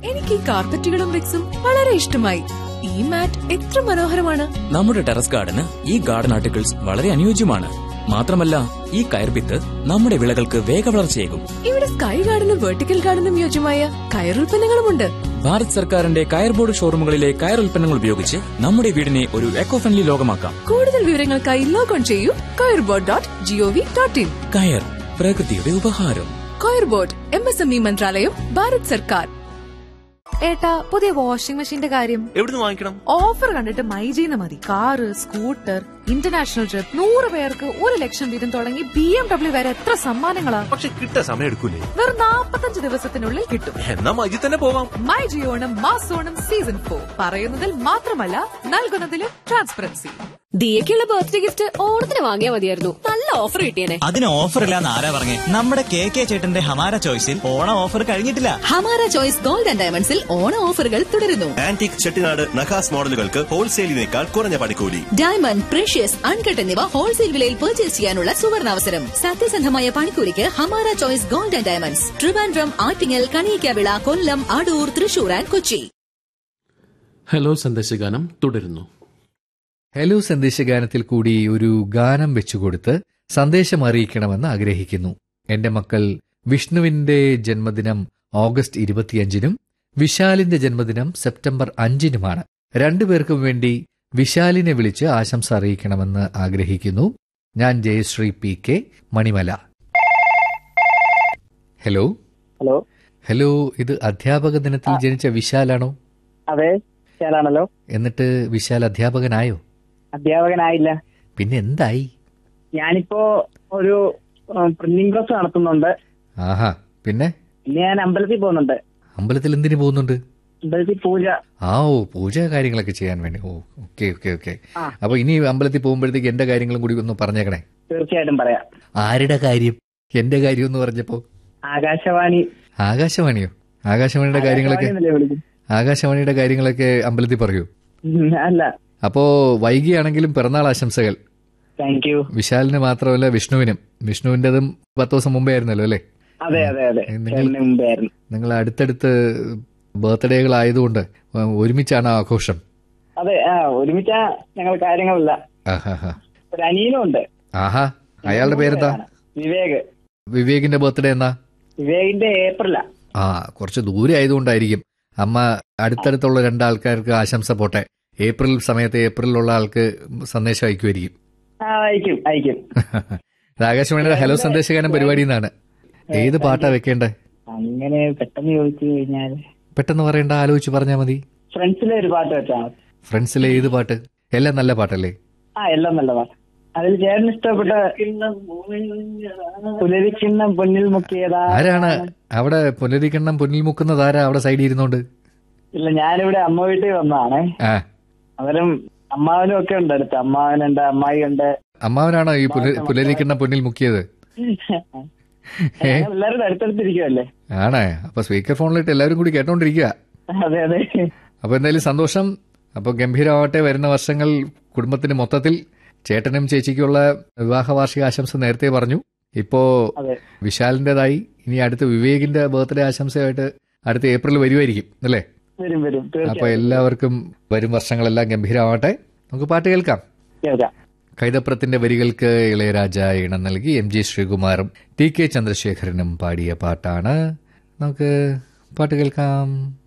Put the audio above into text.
എനിക്ക് ഈ കാർപ്പറ്റുകളും റിക്സും വളരെ ഇഷ്ടമായി ഈ മാറ്റ് എത്ര മനോഹരമാണ് നമ്മുടെ ടെറസ് ഗാർഡന് ഈ ഗാർഡൻ ആർട്ടിക്കിൾസ് വളരെ അനുയോജ്യമാണ് മാത്രമല്ല ഈ കയർപിത്ത് നമ്മുടെ വിളകൾക്ക് വേഗവളർച്ചയേകും ഇവിടെ സ്കൈ ഗാർഡനും വെർട്ടിക്കൽ ഗാർഡനും യോജ്യമായ കയറുൽപ്പന്നങ്ങളുമുണ്ട് ഭാരത് സർക്കാരിന്റെ കയർ ബോർഡ് ഷോറൂമുകളിലെ കയർ ഉൽപ്പന്നങ്ങൾ ഉപയോഗിച്ച് നമ്മുടെ വീടിനെ ഒരു എക്കോ ഫ്രണ്ട്ലി ലോകമാക്കാം കൂടുതൽ വിവരങ്ങൾക്കായി ലോഗോൺ ചെയ്യൂ coirboard dot gov dot in കയർ പ്രകൃതിയുടെ ഉപഹാരം coirboard M S M E മന്ത്രാലയം ഭാരത് സർക്കാർ ഏട്ടാ പുതിയ വാഷിംഗ് മെഷീന്റെ കാര്യം എവിടുന്ന് വാങ്ങിക്കണം ഓഫർ കണ്ടിട്ട് മൈജീന്ന് മതി കാറ് സ്കൂട്ടർ ഇന്റർനാഷണൽ ട്രിപ്പ് നൂറ് പേർക്ക് ഒരു ലക്ഷം വീതം തുടങ്ങി ബി എം ഡബ്ല്യു വരെ എത്ര സമ്മാനങ്ങളാ പക്ഷെ കിട്ടാൻ സമയം എടുക്കൂലേ വെറും നാപ്പത്തഞ്ച് ദിവസത്തിനുള്ളിൽ കിട്ടും എന്നാ മജി തന്നെ പോവാം മൈ ജിയോണം മാസോണം സീസൺ ഫോർ പറയുന്നതിൽ മാത്രമല്ല നൽകുന്നതിലും ട്രാൻസ്പെറൻസി ദിയക്കുള്ള ബർത്ത്ഡേ ഗിഫ്റ്റ് ഓണത്തിന് വാങ്ങിയാ മതിയായിരുന്നു നല്ല ഓഫർ കിട്ടിയേനെ അതിന് ഓഫർ ഇല്ലാന്ന് ആരാ പറഞ്ഞേ നമ്മുടെ കെ കെ ചേട്ടന്റെ ഹമാര ചോയ്സിൽ ഓണം ഓഫർ കഴിഞ്ഞിട്ടില്ല ഹമാര ചോയ്സ് ഗോൾഡ് ആൻഡ് ഡയമണ്ട്സിൽ ഓണ ഓഫറുകൾ തുടരുന്നു ആന്റിക് ചെട്ടിനാട് നഖാസ് മോഡലുകൾക്ക് ഹോൾസെയിലിനേക്കാൾ കുറഞ്ഞ പണിക്കൂലി ഡയമണ്ട് പ്രഷ്യസ് അൺകട്ട് എന്നിവ ഹോൾസെയിൽ വിലയിൽ പർച്ചേസ് ചെയ്യാനുള്ള സുവർണാവസരം സത്യസന്ധമായ പണിക്കൂലിക്ക് Hamara choice gold and diamonds Trivandrum Attingal Kaniyakkavila Kollam Adoor Thrissur and Kochi hello സന്ദേശഗാനം തുടരുന്നു ഹലോ സന്ദേശഗാനത്തിൽ കൂടി ഒരു ഗാനം വെച്ചുകൊടുത്ത് സന്ദേശം അറിയിക്കണമെന്ന് ആഗ്രഹിക്കുന്നു എന്റെ മക്കൾ വിഷ്ണുവിന്റെ ജന്മദിനം ഓഗസ്റ്റ് ഇരുപത്തിയഞ്ചിനും വിശാലിന്റെ ജന്മദിനം സെപ്റ്റംബർ അഞ്ചിനുമാണ് രണ്ടുപേർക്കും വേണ്ടി വിശാലിനെ വിളിച്ച് ആശംസ അറിയിക്കണമെന്ന് ആഗ്രഹിക്കുന്നു ഞാൻ Jayashree P K Manimala hello hello hello ഇത് അധ്യാപക ദിനത്തിൽ ജനിച്ച വിശാലാണോ അതെ ഞാനാണല്ലോ എന്നിട്ട് വിശാൽ അധ്യാപകനായോ അധ്യാപകനായില്ല പിന്നെ എന്തായി ഞാനിപ്പോ ഒരു പ്രിന്റിംഗ് പ്രസ് നടത്തുന്നുണ്ട് ആഹാ പിന്നെ പിന്നെ ഞാൻ അമ്പലത്തിൽ പോകുന്നുണ്ട് അമ്പലത്തിൽ എന്തിനു പോകുന്നുണ്ട് അമ്പലത്തിൽ പൂജ ആ ഓ പൂജ കാര്യങ്ങളൊക്കെ ചെയ്യാൻ വേണ്ടി ഓ ഓക്കെ ഓക്കെ ഓക്കെ ആ. അപ്പൊ ഇനി അമ്പലത്തിൽ പോകുമ്പോഴത്തേക്ക് എന്റെ കാര്യങ്ങളും കൂടി ഒന്ന് പറഞ്ഞേക്കണേ തീർച്ചയായിട്ടും പറയാം ആരുടെ കാര്യം എന്റെ കാര്യം എന്ന് പറഞ്ഞപ്പോ ആകാശവാണി ആകാശവാണിയോ ആകാശവാണിയുടെ കാര്യങ്ങളൊക്കെ ആകാശവാണി എന്നല്ലേ വിളിക്കും? ആകാശവാണിയുടെ കാര്യങ്ങളൊക്കെ അമ്പലത്തിൽ പറയൂ ഉം, അല്ല അപ്പോ വൈകിയാണെങ്കിലും പിറന്നാൾ ആശംസകൾ താങ്ക് യു വിശാലിന് മാത്രമല്ല വിഷ്ണുവിനും വിഷ്ണുവിന്റേതും പത്ത് ദിവസം മുമ്പേ ആയിരുന്നല്ലോ അല്ലേ അതെ അതെ അതെ നിങ്ങൾ- ചേട്ടന് മുമ്പേ ആയിരുന്നു നിങ്ങൾ അടുത്തടുത്ത് ബർത്ത്ഡേകളായതുകൊണ്ട് ഒരുമിച്ചാണ് ആഘോഷം അതെ ആ ഒരുമിച്ച ഞങ്ങൾ കാര്യങ്ങളില്ല ആഹാ ഒരു അനിയനും ഉണ്ട് ആഹാ അയാളുടെ പേരെന്താ വിവേക് വിവേകിന്റെ ബർത്ത്ഡേ എന്നാ വിവേകിന്റെ ഏപ്രിലാ ആ കുറച്ച് ദൂരെ ആയതുകൊണ്ടായിരിക്കും അമ്മ അടുത്തടുത്തുള്ള രണ്ടാൾക്കാർക്ക് ആശംസ പോട്ടെ ഏപ്രിൽ സമയത്ത് ഏപ്രിലുള്ള ആൾക്ക് സന്ദേശം അയക്കുമായിരിക്കും ആ അയക്കും അയക്കും ഇത് ആകാശവാണിയുടെ ഹലോ സന്ദേശഗാനം പരിപാടി എന്നാണ് ഏത് പാട്ടാ വെക്കേണ്ടേ അങ്ങനെ പെട്ടെന്ന് ചോദിച്ചു കഴിഞ്ഞാൽ പെട്ടെന്ന് പറയണ്ട ആലോചിച്ച് പറഞ്ഞാൽ മതി ഫ്രണ്ട്സിലെ ഒരു പാട്ട് വെച്ചാ മതി. ഫ്രണ്ട്സിലെ ഏത് പാട്ട് എല്ലാം നല്ല പാട്ടല്ലേ ആ എല്ലാം നല്ല പാട്ട് അതിൽ ചേട്ടന് ഇഷ്ടപ്പെട്ട പുലരിക്കുന്ന പൊന്നിൽ മുക്കിയതാ ആരാണ് അവിടെ പുനരിക്കണ്ണം പൊന്നിൽ മുക്കുന്നത് ആരാ അവിടെ സൈഡിൽ ഇരുന്നോണ്ട് ഇല്ല ഞാനിവിടെ അമ്മ വീട്ടിൽ വന്നതാണേ ആ അന്നേരം അമ്മാവനും ഒക്കെ ഉണ്ട് അടുത്ത് അമ്മാവനുണ്ട് അമ്മായി ഉണ്ട് അമ്മാവനാണോ ഈ പുല- പുലരിക്കണ്ണം പൊന്നിൽ മുക്കിയത് ഏ എല്ലാവരും അടുത്തടുത്തിരിക്കുമല്ലേ ആണേ അപ്പൊ സ്പീക്കർ ഫോണിലിട്ട് എല്ലാവരും കൂടി കേട്ടോണ്ടിരിക്കുക അതെ അതെ അപ്പൊ എന്തായാലും സന്തോഷം അപ്പൊ ഗംഭീരമാവട്ടെ വരുന്ന വർഷങ്ങൾ കുടുംബത്തിന് മൊത്തത്തിൽ ചേട്ടനും ചേച്ചിക്കുള്ള വിവാഹ വാർഷിക ആശംസ നേരത്തെ പറഞ്ഞു ഇപ്പോ അതെ വിശാലിന്റേതായി ഇനി അടുത്ത വിവേകിന്റെ ബർത്ത്ഡേ ആശംസയായിട്ട് അടുത്ത ഏപ്രിൽ വരുമായിരിക്കും അല്ലേ വരും വരും അപ്പൊ തീർച്ചയായും എല്ലാവർക്കും വരും വർഷങ്ങളെല്ലാം ഗംഭീരമാവട്ടെ നമുക്ക് പാട്ട് കേൾക്കാം കേൾക്കാം കൈതപ്രത്തിന്റെ വരികൾക്ക് ഇളയരാജ ഇണം നൽകി എം ജി ശ്രീകുമാറും ടി കെ ചന്ദ്രശേഖരനും പാടിയ പാട്ടാണ് നമുക്ക് പാട്ട് കേൾക്കാം